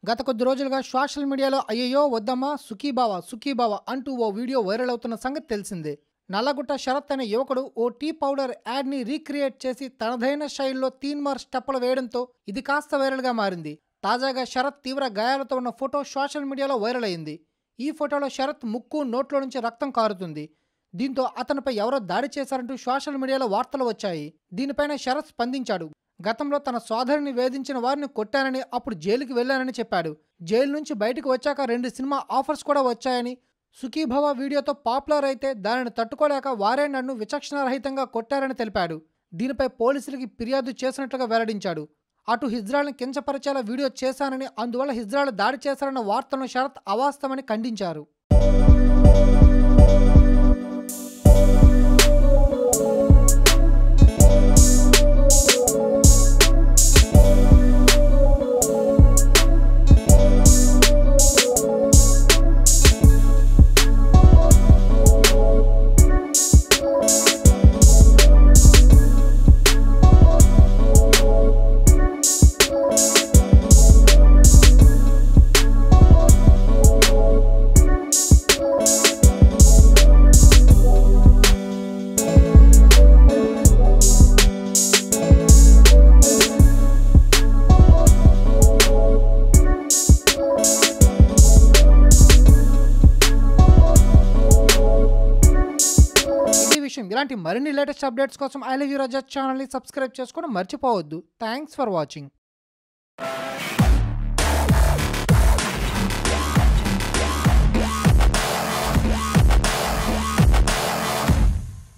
గత కొద్ది రోజులుగా సోషల్ మీడియాలో అయ్యయ్యో వద్దమ్మా సుఖీబావ సుఖీబావ అంటూ ఓ వీడియో వైరల్ అవుతున్న సంగతి తెలిసిందే నల్లగుట్ట శరత్ అనే యువకుడు ఓ టీ పౌడర్ యాడ్ని రీక్రియేట్ చేసి తనదైన శైలిలో తీన్ మార్ స్టెప్పులు వేయడంతో ఇది కాస్త వైరల్గా మారింది తాజాగా శరత్ తీవ్ర గాయాలతో ఉన్న ఫోటో సోషల్ మీడియాలో వైరల్ అయింది ఈ ఫోటోలో శరత్ ముక్కు నోట్లో నుంచి రక్తం కారుతుంది దీంతో అతనిపై ఎవరో దాడి చేశారంటూ సోషల్ మీడియాలో వార్తలు వచ్చాయి దీనిపైన శరత్ స్పందించాడు గతంలో తన సోదరిని వేధించిన వారిని కొట్టానని అప్పుడు జైలుకి వెళ్ళానని చెప్పాడు జైలు నుంచి బయటకు వచ్చాక రెండు సినిమా ఆఫర్స్ కూడా వచ్చాయని సుఖీభవ వీడియోతో పాపులర్ అయితే దానిని తట్టుకోలేక వారే నన్ను విచక్షణారహితంగా కొట్టారని తెలిపాడు దీనిపై పోలీసులకి ఫిర్యాదు చేసినట్లుగా వెల్లడించాడు అటు హిజ్రాల్ని కించపరిచేలా వీడియో చేశానని అందువల్ల హిజ్రాల్ దాడి చేశారన్న వార్తలను శరత్ అవాస్తవమని ఖండించారు ఈ విషయం ఇలాంటి మరిన్ని లేటెస్ట్ అప్డేట్స్ కోసం ఐ లవ్ యూ రజా ఛానల్ని సబ్స్క్రైబ్ చేసుకోవడం మర్చిపోవద్దు థ్యాంక్స్ ఫర్ వాచింగ్